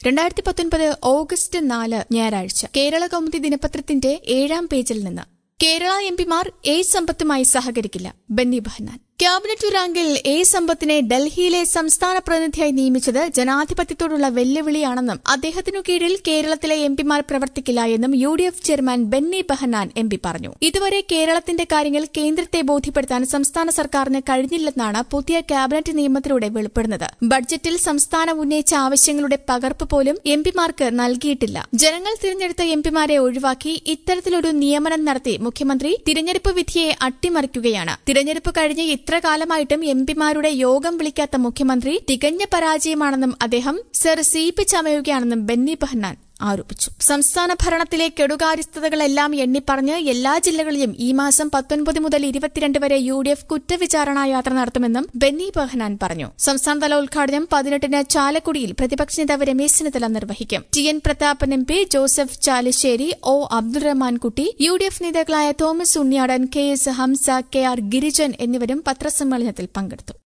രണ്ടായിരത്തി പത്തൊൻപത് ഓഗസ്റ്റ് നാല് ഞായറാഴ്ച കേരള കൗമുദി ദിനപത്രത്തിന്റെ ഏഴാം പേജിൽ നിന്ന് കേരള എംപിമാർ എ സമ്പത്തുമായി സഹകരിക്കില്ല ബെന്നി ബെഹനാൻ ക്യാബിനറ്റ് റാങ്കിൽ എ സമ്പത്തിനെ ഡൽഹിയിലെ സംസ്ഥാന പ്രതിനിധിയായി നിയമിച്ചത് ജനാധിപത്യത്തോടുള്ള വെല്ലുവിളിയാണെന്നും അദ്ദേഹത്തിനു കീഴിൽ കേരളത്തിലെ എംപിമാർ പ്രവർത്തിക്കില്ല എന്നും U D F chairman Benny Behanan M P പറഞ്ഞു ഇതുവരെ കേരളത്തിന്റെ കാര്യങ്ങൾ കേന്ദ്രത്തെ ബോധ്യപ്പെടുത്താൻ സംസ്ഥാന സർക്കാരിന് കഴിഞ്ഞില്ലെന്നാണ് പുതിയ ക്യാബിനറ്റ് നിയമത്തിലൂടെ വെളിപ്പെടുന്നത് ബഡ്ജറ്റിൽ സംസ്ഥാനം ഉന്നയിച്ച ആവശ്യങ്ങളുടെ പകർപ്പ് പോലും എംപിമാർക്ക് നൽകിയിട്ടില്ല ജനങ്ങൾ തിരഞ്ഞെടുത്ത എംപിമാരെ ഒഴിവാക്കി ഇത്തരത്തിലൊരു നിയമനം നടത്തി മുഖ്യമന്ത്രി തിരഞ്ഞെടുപ്പ് വിധിയെ അട്ടിമറിക്കുകയാണ് തിരഞ്ഞെടുപ്പ് കഴിഞ്ഞ് ഇത്ര കാലമായിട്ടും എംപിമാരുടെ യോഗം വിളിക്കാത്ത മുഖ്യമന്ത്രി തികഞ്ഞ പരാജയമാണെന്നും അദ്ദേഹം സർ സീപ്പ് ചമയുകയാണെന്നും ബെന്നി ബെഹനാൻ ആരോപിച്ചു സംസ്ഥാന ഭരണത്തിലെ കെടുകാര്യസ്ഥതകളെല്ലാം എണ്ണിപ്പറഞ്ഞ് എല്ലാ ജില്ലകളിലും ഈ മാസം പത്തൊൻപത് മുതൽ ഇരുപത്തിരണ്ട് വരെ യു ഡി എഫ് കുറ്റവിചാരണ യാത്ര നടത്തുമെന്നും ബെന്നി ബെഹനാൻ പറഞ്ഞു സംസ്ഥാനതല ഉദ്ഘാടനം പതിനെട്ടിന് ചാലക്കുടിയിൽ പ്രതിപക്ഷ നേതാവ് രമേശ് ചെന്നിത്തല നിർവഹിക്കും T N Prathapan M P Joseph Chalissery O Abdurahman Kutty U D F നേതാക്കളായ Thomas Unniyadan K S Hamsa K R Girijan എന്നിവരും പത്രസമ്മേളനത്തിൽ പങ്കെടുത്തു